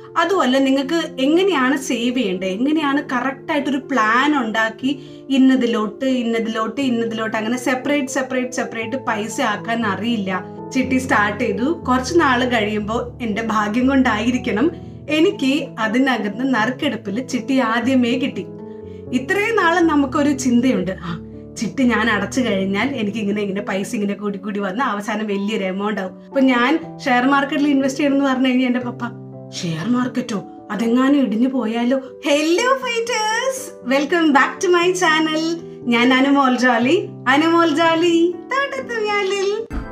അതുമല്ല നിങ്ങൾക്ക് എങ്ങനെയാണ് സേവ് ചെയ്യേണ്ടത് എങ്ങനെയാണ് കറക്റ്റ് ആയിട്ടൊരു പ്ലാൻ ഉണ്ടാക്കി ഇന്നതിലോട്ട് ഇന്നതിലോട്ട് ഇന്നതിലോട്ട് അങ്ങനെ സെപ്പറേറ്റ് സെപ്പറേറ്റ് സെപ്പറേറ്റ് പൈസ ആക്കാൻ അറിയില്ല ചിട്ടി സ്റ്റാർട്ട് ചെയ്തു കുറച്ച് നാള് കഴിയുമ്പോൾ എന്റെ ഭാഗ്യം കൊണ്ടായിരിക്കണം എനിക്ക് അതിനകത്ത് നറുക്കെടുപ്പിൽ ചിട്ടി ആദ്യമേ കിട്ടി ഇത്രയും നാളെ നമുക്കൊരു ചിന്തയുണ്ട് ആ ചിട്ടി ഞാൻ അടച്ചു കഴിഞ്ഞാൽ എനിക്ക് ഇങ്ങനെ ഇങ്ങനെ പൈസ ഇങ്ങനെ കൂടി കൂടി വന്ന് അവസാനം വലിയൊരു എമൗണ്ട് ആവും അപ്പൊ ഞാൻ ഷെയർ മാർക്കറ്റിൽ ഇൻവെസ്റ്റ് ചെയ്യണമെന്ന് പറഞ്ഞു കഴിഞ്ഞാൽ എന്റെ പപ്പ ഷെയർ മാർക്കറ്റോ അതെങ്ങാനും ഇടിഞ്ഞു പോയാലോ hello fighters welcome back to my channel ഞാൻ അനുമോൾ ജാലി അനുമോൾ ജാലി താട്ടത്തുയാലിൽ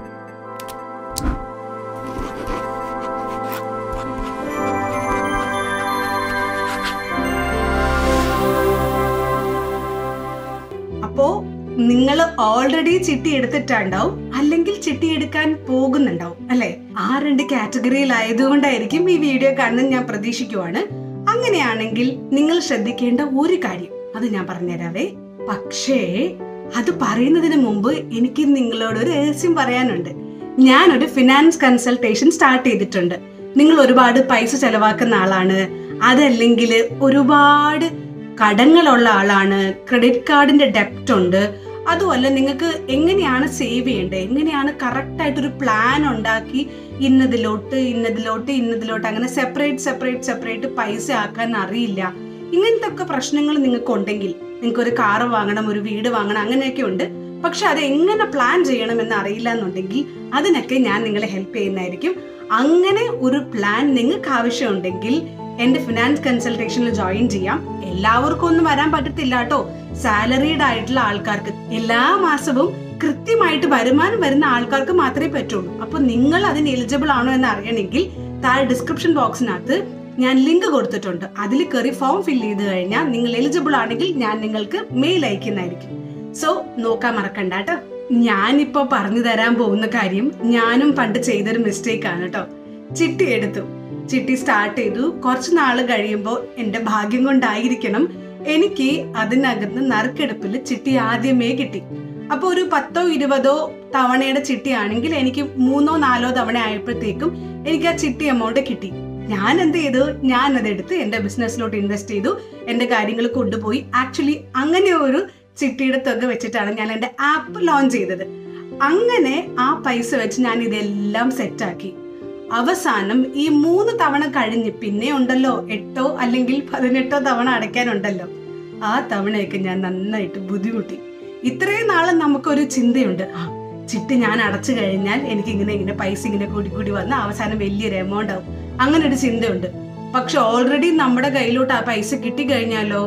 അപ്പോ നിങ്ങൾ ഓൾറെഡി ചിട്ടി എടുത്തിട്ടുണ്ടാവും അല്ലെങ്കിൽ ചിട്ടി എടുക്കാൻ പോകുന്നുണ്ടാവും അല്ലെ ആ രണ്ട് കാറ്റഗറിയിലായതുകൊണ്ടായിരിക്കും ഈ വീഡിയോ കാണുന്നത് ഞാൻ പ്രതീക്ഷിക്കുവാണ് അങ്ങനെയാണെങ്കിൽ നിങ്ങൾ ശ്രദ്ധിക്കേണ്ട ഒരു കാര്യം അത് ഞാൻ പറഞ്ഞുതരാവേ പക്ഷേ അത് പറയുന്നതിന് മുമ്പ് എനിക്ക് നിങ്ങളോട് ഒരു രഹസ്യം പറയാനുണ്ട് ഞാനൊരു ഫിനാൻസ് കൺസൾട്ടേഷൻ സ്റ്റാർട്ട് ചെയ്തിട്ടുണ്ട് നിങ്ങൾ ഒരുപാട് പൈസ ചെലവാക്കുന്ന ആളാണ് അതല്ലെങ്കിൽ ഒരുപാട് കടങ്ങളുള്ള ആളാണ് ക്രെഡിറ്റ് കാർഡിന്റെ ഡെപ്റ്റ് ഉണ്ട് അതുമല്ല നിങ്ങൾക്ക് എങ്ങനെയാണ് സേവ് ചെയ്യേണ്ടത് എങ്ങനെയാണ് കറക്റ്റ് ആയിട്ടൊരു പ്ലാൻ ഉണ്ടാക്കി ഇന്നതിലോട്ട് ഇന്നതിലോട്ട് ഇന്നതിലോട്ട് അങ്ങനെ സെപ്പറേറ്റ് സെപ്പറേറ്റ് സെപ്പറേറ്റ് പൈസ ആക്കാൻ അറിയില്ല ഇങ്ങനത്തെ ഒക്കെ പ്രശ്നങ്ങൾ നിങ്ങൾക്ക് ഉണ്ടെങ്കിൽ നിങ്ങൾക്ക് ഒരു കാറ് വാങ്ങണം ഒരു വീട് വാങ്ങണം അങ്ങനെയൊക്കെ ഉണ്ട് പക്ഷെ അത് എങ്ങനെ പ്ലാൻ ചെയ്യണമെന്ന് അറിയില്ല എന്നുണ്ടെങ്കിൽ അതിനൊക്കെ ഞാൻ നിങ്ങളെ ഹെൽപ്പ് ചെയ്യുന്നതായിരിക്കും അങ്ങനെ ഒരു പ്ലാൻ നിങ്ങൾക്ക് ആവശ്യമുണ്ടെങ്കിൽ എന്റെ ഫിനാൻസ് കൺസൾട്ടേഷനിൽ ജോയിൻ ചെയ്യാം എല്ലാവർക്കും ഒന്നും വരാൻ പറ്റത്തില്ല കേട്ടോ സാലറീഡ് ആയിട്ടുള്ള ആൾക്കാർക്ക് എല്ലാ മാസവും കൃത്യമായിട്ട് വരുമാനം വരുന്ന ആൾക്കാർക്ക് മാത്രമേ പറ്റുള്ളൂ അപ്പൊ നിങ്ങൾ അതിന് എലിജിബിൾ ആണോ എന്ന് അറിയണമെങ്കിൽ താഴെ ഡിസ്ക്രിപ്ഷൻ ബോക്സിനകത്ത് ഞാൻ ലിങ്ക് കൊടുത്തിട്ടുണ്ട് അതിൽ കയറി ഫോം ഫില്ല് ചെയ്ത് കഴിഞ്ഞാൽ നിങ്ങൾ എലിജിബിൾ ആണെങ്കിൽ ഞാൻ നിങ്ങൾക്ക് മെയിൽ അയക്കുന്നതായിരിക്കും സോ നോക്കാൻ മറക്കണ്ട കേട്ടോ ഞാനിപ്പോ പറഞ്ഞു തരാൻ പോകുന്ന കാര്യം ഞാനും പണ്ട് ചെയ്തൊരു മിസ്റ്റേക്ക് ആണ് കേട്ടോ ചിട്ടി എടുത്തു ചിട്ടി സ്റ്റാർട്ട് ചെയ്തു കുറച്ച് നാള് കഴിയുമ്പോൾ എന്റെ ഭാഗ്യം കൊണ്ടായിരിക്കണം എനിക്ക് അതിനകത്ത് നറുക്കെടുപ്പിൽ ചിട്ടി ആദ്യമേ കിട്ടി അപ്പൊ ഒരു പത്തോ ഇരുപതോ തവണയുടെ ചിട്ടിയാണെങ്കിൽ എനിക്ക് മൂന്നോ നാലോ തവണ ആയപ്പോഴത്തേക്കും എനിക്ക് ആ ചിട്ടി എമൗണ്ട് കിട്ടി ഞാൻ എന്ത് ചെയ്തു ഞാൻ അതെടുത്ത് എന്റെ ബിസിനസ്സിലോട്ട് ഇൻവെസ്റ്റ് ചെയ്തു എന്റെ കാര്യങ്ങൾ കൊണ്ടുപോയി ആക്ച്വലി അങ്ങനെ ഒരു ചിട്ടിയുടെ തുക വെച്ചിട്ടാണ് ഞാൻ എന്റെ ആപ്പ് ലോഞ്ച് ചെയ്തത് അങ്ങനെ ആ പൈസ വെച്ച് ഞാൻ ഇതെല്ലാം സെറ്റാക്കി അവസാനം ഈ മൂന്ന് തവണ കഴിഞ്ഞ് പിന്നെ ഉണ്ടല്ലോ എട്ടോ അല്ലെങ്കിൽ പതിനെട്ടോ തവണ അടയ്ക്കാനുണ്ടല്ലോ ആ തവണയൊക്കെ ഞാൻ നന്നായിട്ട് ബുദ്ധിമുട്ടി ഇത്രയും നാളെ നമുക്കൊരു ചിന്തയുണ്ട് ആ ചിട്ടി ഞാൻ അടച്ചു കഴിഞ്ഞാൽ എനിക്ക് ഇങ്ങനെ ഇങ്ങനെ പൈസ ഇങ്ങനെ കൂടി കൂടി വന്ന് അവസാനം വലിയൊരു എമൗണ്ട് ആവും അങ്ങനെ ഒരു ചിന്തയുണ്ട് പക്ഷെ ഓൾറെഡി നമ്മുടെ കയ്യിലോട്ട് ആ പൈസ കിട്ടി കഴിഞ്ഞാലോ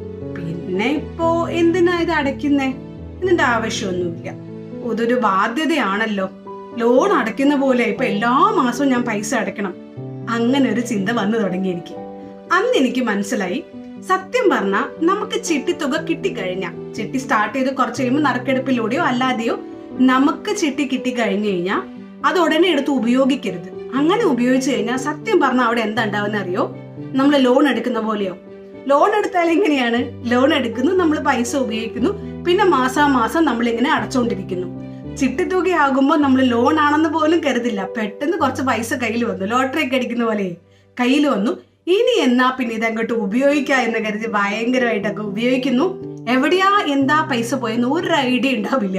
പിന്നെ ഇപ്പോ എന്തിനാ ഇത് അടയ്ക്കുന്നേ ഇതിന്റെ ആവശ്യമൊന്നുമില്ല ഇതൊരു ബാധ്യതയാണല്ലോ ലോൺ അടയ്ക്കുന്ന പോലെ ഇപ്പൊ എല്ലാ മാസവും ഞാൻ പൈസ അടയ്ക്കണം അങ്ങനെ ഒരു ചിന്ത വന്നു തുടങ്ങി എനിക്ക് അന്ന് എനിക്ക് മനസ്സിലായി സത്യം പറഞ്ഞാൽ നമുക്ക് ചിട്ടി തുക കിട്ടിക്കഴിഞ്ഞ ചിട്ടി സ്റ്റാർട്ട് ചെയ്ത് കുറച്ച് കഴിയുമ്പോൾ നറുക്കെടുപ്പിലൂടെയോ അല്ലാതെയോ നമുക്ക് ചിട്ടി കിട്ടിക്കഴിഞ്ഞു കഴിഞ്ഞാൽ അത് ഉടനെ എടുത്ത് ഉപയോഗിക്കരുത് അങ്ങനെ ഉപയോഗിച്ചു കഴിഞ്ഞാൽ സത്യം പറഞ്ഞാൽ അവിടെ എന്താ ഉണ്ടാവുന്ന അറിയോ നമ്മൾ ലോൺ എടുക്കുന്ന പോലെയോ ലോൺ എടുത്താൽ എങ്ങനെയാണ് ലോൺ എടുക്കുന്നു നമ്മൾ പൈസ ഉപയോഗിക്കുന്നു പിന്നെ മാസാമാസം നമ്മൾ ഇങ്ങനെ അടച്ചുകൊണ്ടിരിക്കുന്നു ചിട്ടിത്തുകയാകുമ്പോൾ നമ്മൾ ലോൺ ആണെന്ന് പോലും കരുതില്ല പെട്ടെന്ന് കുറച്ച് പൈസ കയ്യിൽ വന്നു ലോട്ടറി ഒക്കെ അടിക്കുന്ന പോലെ കയ്യിൽ വന്നു ഇനി എന്നാ പിന്നെ ഇതങ്ങോട്ട് ഉപയോഗിക്കുക എന്ന് കരുതി ഭയങ്കരമായിട്ടൊക്കെ ഉപയോഗിക്കുന്നു എവിടെയാ എന്താ പൈസ പോയെന്ന് ഒരു ഐഡിയ ഉണ്ടാവില്ല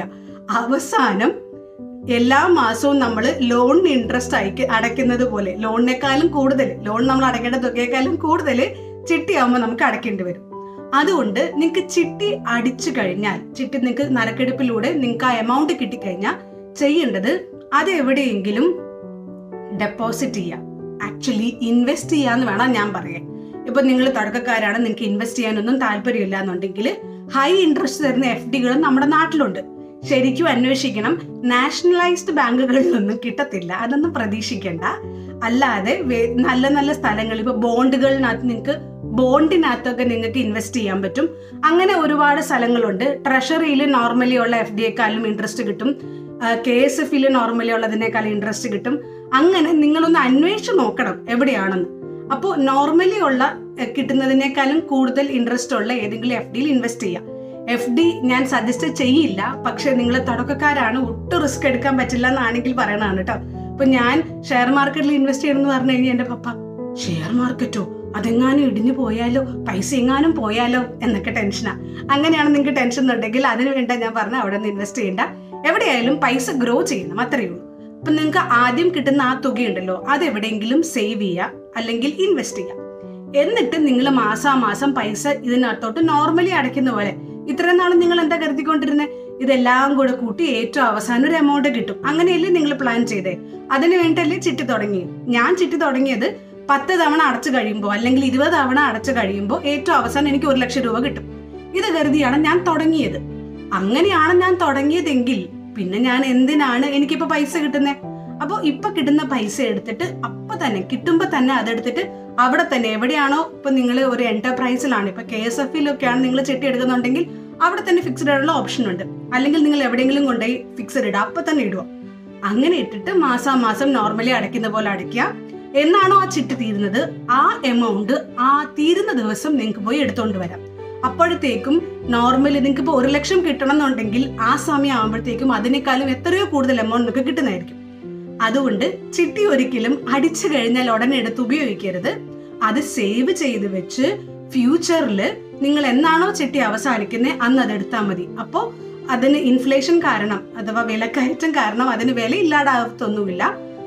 അവസാനം എല്ലാ മാസവും നമ്മൾ ലോൺ ഇൻട്രസ്റ്റ് അയക്ക അടയ്ക്കുന്നത് പോലെ ലോണിനേക്കാളും കൂടുതൽ ലോൺ നമ്മൾ അടയ്ക്കേണ്ട തുകയേക്കാളും കൂടുതൽ ചിട്ടിയാവുമ്പോൾ നമുക്ക് അടയ്ക്കേണ്ടി വരും അതുകൊണ്ട് നിങ്ങൾക്ക് ചിട്ടി അടിച്ചു കഴിഞ്ഞാൽ ചിട്ടി നിങ്ങൾക്ക് നറുക്കെടുപ്പിലൂടെ നിങ്ങൾക്ക് ആ എമൗണ്ട് കിട്ടിക്കഴിഞ്ഞാൽ ചെയ്യേണ്ടത് അത് എവിടെയെങ്കിലും ഡെപ്പോസിറ്റ് ചെയ്യാം ആക്ച്വലി ഇൻവെസ്റ്റ് ചെയ്യാന്ന് വേണം ഞാൻ പറയാൻ ഇപ്പൊ നിങ്ങൾ തുടക്കക്കാരാണ് നിങ്ങൾക്ക് ഇൻവെസ്റ്റ് ചെയ്യാനൊന്നും താല്പര്യമില്ല എന്നുണ്ടെങ്കിൽ ഹൈ ഇൻട്രസ്റ്റ് തരുന്ന എഫ് ഡികളും നമ്മുടെ നാട്ടിലുണ്ട് ശരിക്കും അന്വേഷിക്കണം നാഷണലൈസ്ഡ് ബാങ്കുകളിലൊന്നും കിട്ടത്തില്ല അതൊന്നും പ്രതീക്ഷിക്കേണ്ട അല്ലാതെ വേ- നല്ല നല്ല സ്ഥലങ്ങൾ ഇപ്പൊ ബോണ്ടുകളിനകത്ത് നിങ്ങൾക്ക് ബോണ്ടിനകത്തൊക്കെ നിങ്ങൾക്ക് ഇൻവെസ്റ്റ് ചെയ്യാൻ പറ്റും അങ്ങനെ ഒരുപാട് സ്ഥലങ്ങളുണ്ട് ട്രഷറിയിൽ നോർമലി ഉള്ള എഫ് ഡിയെക്കാളും ഇൻട്രസ്റ്റ് കിട്ടും കെ എസ് എഫിൽ നോർമലി ഉള്ളതിനേക്കാളും ഇൻട്രസ്റ്റ് കിട്ടും അങ്ങനെ നിങ്ങളൊന്ന് അന്വേഷിച്ച് നോക്കണം എവിടെയാണെന്ന് അപ്പോൾ നോർമലി ഉള്ള എ, കിട്ടുന്നതിനേക്കാളും കൂടുതൽ ഇൻട്രസ്റ്റ് ഉള്ള ഏതെങ്കിലും എഫ് ഡിയിൽ ഇൻവെസ്റ്റ് ചെയ്യാം എഫ് ഡി ഞാൻ സജസ്റ്റ് ചെയ്യില്ല പക്ഷെ നിങ്ങൾ തുടക്കക്കാരാണ് ഒട്ടും റിസ്ക് എടുക്കാൻ പറ്റില്ല എന്നാണെങ്കിൽ പറയണതാണ് കേട്ടോ ഇപ്പൊ ഞാൻ ഷെയർ മാർക്കറ്റിൽ ഇൻവെസ്റ്റ് ചെയ്യണമെന്ന് പറഞ്ഞു കഴിഞ്ഞാൽ എന്റെ പപ്പ ഷെയർ മാർക്കറ്റോ അതെങ്ങാനും ഇടിഞ്ഞു പോയാലോ പൈസ എങ്ങാനും പോയാലോ എന്നൊക്കെ ടെൻഷനാ അങ്ങനെയാണ് നിങ്ങൾക്ക് ടെൻഷൻ ഉണ്ടെങ്കിൽ അതിന് വേണ്ട ഞാൻ പറഞ്ഞ അവിടെ നിന്ന് ഇൻവെസ്റ്റ് ചെയ്യണ്ട എവിടെയായാലും പൈസ ഗ്രോ ചെയ്യണം അത്രയേ ഉള്ളൂ അപ്പൊ നിങ്ങൾക്ക് ആദ്യം കിട്ടുന്ന ആ തുകയുണ്ടല്ലോ അത് എവിടെയെങ്കിലും സേവ് ചെയ്യുക അല്ലെങ്കിൽ ഇൻവെസ്റ്റ് ചെയ്യുക എന്നിട്ട് നിങ്ങൾ മാസാമാസം പൈസ ഇതിനകത്തോട്ട് നോർമലി അടയ്ക്കുന്ന പോലെ ഇത്രയും നാളും നിങ്ങൾ എന്താ കരുതിക്കൊണ്ടിരുന്നത് ഇതെല്ലാം കൂടെ കൂട്ടി ഏറ്റവും അവസാനം ഒരു എമൗണ്ട് കിട്ടും അങ്ങനെയല്ലേ നിങ്ങൾ പ്ലാൻ ചെയ്തേ അതിന് വേണ്ടിയല്ലേ ചിട്ടി തുടങ്ങി ഞാൻ ചിട്ടി തുടങ്ങിയത് പത്ത് തവണ അടച്ചു കഴിയുമ്പോൾ അല്ലെങ്കിൽ ഇരുപത് തവണ അടച്ചു കഴിയുമ്പോൾ ഏറ്റവും അവസാനം എനിക്ക് ഒരു ലക്ഷം രൂപ കിട്ടും ഇത് കരുതിയാണ് ഞാൻ തുടങ്ങിയത് അങ്ങനെയാണ് ഞാൻ തുടങ്ങിയതെങ്കിൽ പിന്നെ ഞാൻ എന്തിനാണ് എനിക്കിപ്പോ പൈസ കിട്ടുന്നത് അപ്പോൾ ഇപ്പൊ കിട്ടുന്ന പൈസ എടുത്തിട്ട് അപ്പൊ തന്നെ കിട്ടുമ്പോ തന്നെ അതെടുത്തിട്ട് അവിടെ തന്നെ എവിടെയാണോ ഇപ്പൊ നിങ്ങൾ ഒരു എന്റർപ്രൈസിലാണ് ഇപ്പൊ കെ എസ് എഫിലൊക്കെയാണ് നിങ്ങൾ ചെട്ടി എടുക്കുന്നുണ്ടെങ്കിൽ അവിടെ തന്നെ ഫിക്സ്ഡ് ആയിട്ടുള്ള ഓപ്ഷൻ ഉണ്ട് അല്ലെങ്കിൽ നിങ്ങൾ എവിടെയെങ്കിലും കൊണ്ടുപോയി ഫിക്സഡ് ഇടുക അപ്പൊ തന്നെ ഇടുക അങ്ങനെ ഇട്ടിട്ട് മാസാമാസം നോർമലി അടയ്ക്കുന്ന പോലെ അടയ്ക്കുക എന്നാണോ ആ ചിട്ടി തീരുന്നത് ആ എമൗണ്ട് ആ തീരുന്ന ദിവസം നിങ്ങൾക്ക് പോയി എടുത്തോണ്ട് വരാം അപ്പോഴത്തേക്കും നോർമലി നിങ്ങൾക്ക് ഇപ്പോൾ ഒരു ലക്ഷം കിട്ടണം എന്നുണ്ടെങ്കിൽ ആ സമയം ആകുമ്പോഴത്തേക്കും അതിനേക്കാളും എത്രയോ കൂടുതൽ എമൗണ്ട് നിങ്ങൾക്ക് കിട്ടുന്നതായിരിക്കും അതുകൊണ്ട് ചിട്ടി ഒരിക്കലും അടിച്ചു കഴിഞ്ഞാൽ ഉടനെ എടുത്ത് ഉപയോഗിക്കരുത് അത് സേവ് ചെയ്ത് വെച്ച് ഫ്യൂച്ചറിൽ നിങ്ങൾ എന്നാണോ ചിട്ടി അവസാനിക്കുന്നത് അന്ന് അത് എടുത്താൽ മതി അപ്പോൾ അതിന് ഇൻഫ്ലേഷൻ കാരണം അഥവാ വിലക്കയറ്റം കാരണം അതിന് വില ഇല്ലാതാകത്തൊന്നുമില്ല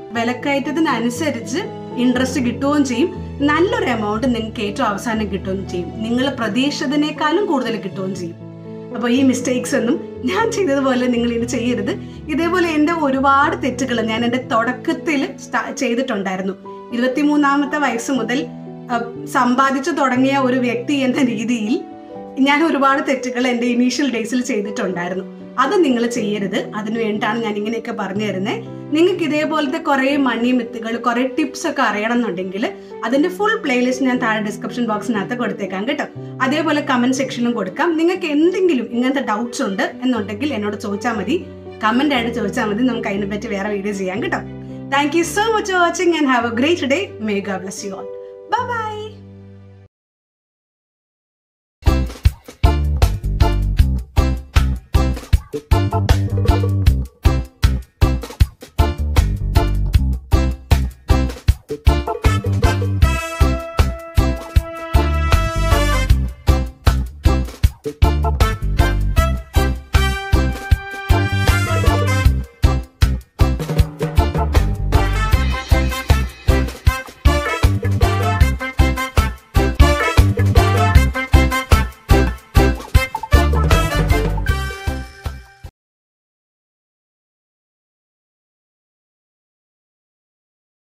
വിലക്കയറ്റത്തിനനുസരിച്ച് ഇൻട്രസ്റ്റ് കിട്ടുകയും ചെയ്യും നല്ലൊരു എമൗണ്ട് നിങ്ങൾക്ക് ഏറ്റവും അവസാനം കിട്ടുകയും ചെയ്യും നിങ്ങൾ പ്രതീക്ഷിച്ചതിനേക്കാളും കൂടുതൽ കിട്ടുകയും ചെയ്യും അപ്പോൾ ഈ മിസ്റ്റേക്സ് ഒന്നും ഞാൻ ചെയ്തതുപോലെ നിങ്ങൾ ഇത് ചെയ്യരുത് ഇതേപോലെ എൻ്റെ ഒരുപാട് തെറ്റുകൾ ഞാൻ എൻ്റെ തുടക്കത്തിൽ ചെയ്തിട്ടുണ്ടായിരുന്നു ഇരുപത്തിമൂന്നാമത്തെ വയസ്സ് മുതൽ അഹ്, സമ്പാദിച്ചു തുടങ്ങിയ ഒരു വ്യക്തി എന്ന രീതിയിൽ ഞാൻ ഒരുപാട് തെറ്റുകൾ എൻ്റെ ഇനീഷ്യൽ ഡേയ്സിൽ ചെയ്തിട്ടുണ്ടായിരുന്നു അത് നിങ്ങൾ ചെയ്യരുത് അതിനു വേണ്ടിയിട്ടാണ് ഞാൻ ഇങ്ങനെയൊക്കെ പറഞ്ഞു തരുന്നത് നിങ്ങൾക്ക് ഇതേപോലത്തെ കുറേ മണി മിത്തുകൾ കുറേ ടിപ്സ് ഒക്കെ അറിയണം എന്നുണ്ടെങ്കിൽ അതിന്റെ ഫുൾ പ്ലേലിസ്റ്റ് ഞാൻ താഴെ ഡിസ്ക്രിപ്ഷൻ ബോക്സിനകത്ത് കൊടുത്തേക്കാം കേട്ടോ അതേപോലെ കമന്റ് സെക്ഷനിലും കൊടുക്കാം നിങ്ങൾക്ക് എന്തെങ്കിലും ഇങ്ങനത്തെ ഡൗട്ട്സ് ഉണ്ട് എന്നുണ്ടെങ്കിൽ എന്നോട് ചോദിച്ചാൽ മതി കമന്റ് ആയിട്ട് ചോദിച്ചാൽ മതി നമുക്ക് അതിനെ പറ്റി വേറെ വീഡിയോ ചെയ്യാം കേട്ടോ thank you so much for watching and have a great day may God bless you all bye by